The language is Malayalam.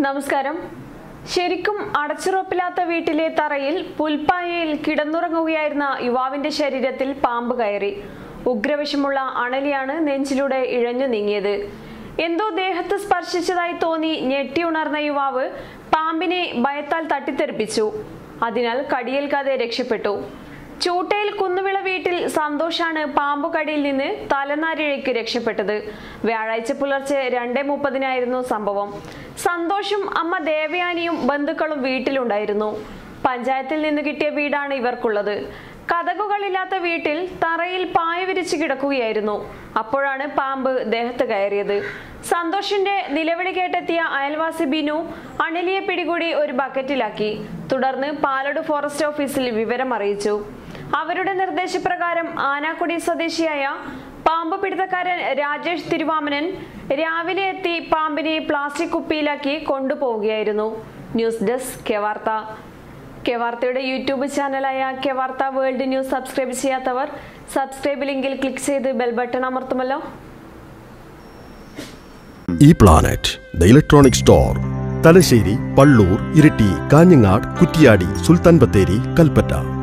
നമസ്കാരം ശരിക്കും അടച്ചുറപ്പില്ലാത്ത വീട്ടിലെ തറയിൽ പുൽപ്പായയിൽ കിടന്നുറങ്ങുകയായിരുന്ന യുവാവിന്റെ ശരീരത്തിൽ പാമ്പ് കയറി ഉഗ്രവിഷമുള്ള അണലിയാണ് നെഞ്ചിലൂടെ ഇഴഞ്ഞു നീങ്ങിയത് എന്തോ ദേഹത്ത് സ്പർശിച്ചതായി തോന്നി ഞെട്ടിയുണർന്ന യുവാവ് പാമ്പിനെ ഭയത്താൽ തട്ടിത്തെറിപ്പിച്ചു അതിനാൽ കടിയേൽക്കാതെ രക്ഷപ്പെട്ടു ചൂട്ടയിൽ കുന്നുവിള വീട്ടിൽ സന്തോഷാണ് പാമ്പുകടിയിൽ നിന്ന് തലനാരിഴയ്ക്ക് രക്ഷപ്പെട്ടത് വ്യാഴാഴ്ച പുലർച്ചെ രണ്ടേ മുപ്പതിനായിരുന്നു സംഭവം സന്തോഷും അമ്മ ദേവയാനിയും ബന്ധുക്കളും വീട്ടിലുണ്ടായിരുന്നു പഞ്ചായത്തിൽ നിന്ന് കിട്ടിയ വീടാണ് ഇവർക്കുള്ളത് കഥകുകളില്ലാത്ത വീട്ടിൽ തറയിൽ പായ വിരിച്ചു കിടക്കുകയായിരുന്നു അപ്പോഴാണ് പാമ്പ് ദേഹത്ത് കയറിയത് സന്തോഷിന്റെ നിലവിളി കേട്ടെത്തിയ അയൽവാസി ബിനു അണിലിയെ പിടികൂടി ഒരു ബക്കറ്റിലാക്കി തുടർന്ന് പാലട് ഫോറസ്റ്റ് ഓഫീസിൽ വിവരം അറിയിച്ചു അവരുടെ നിർദ്ദേശപ്രകാരം ആനാക്കുടി സ്വദേശിയായ പാമ്പ് പിടുത്തക്കാരൻ രാജേഷ് തിരുവാമനൻ രാവിലെ എത്തി പാമ്പിനെ പ്ലാസ്റ്റിക് കുപ്പിയിലാക്കി കൊണ്ടുപോവുകയായിരുന്നു ന്യൂസ് ഡെസ്ക് കെവാർത്ത കെവാർത്തയുടെ യൂട്യൂബ് ചാനലായ കെവാർത്ത വേൾഡ് ന്യൂസ് സബ്സ്ക്രൈബ് ചെയ്യാത്തവർ സബ്സ്ക്രൈബ് ലിങ്കിൽ ക്ലിക്ക് ചെയ്ത് ബെൽ ബട്ടൺ അമർത്തുമല്ലോ ഈ Planet the Electronic Store Thalassery Pallur Iritty Kanhangad Kuttiadi Sultan Bathery Kalpetta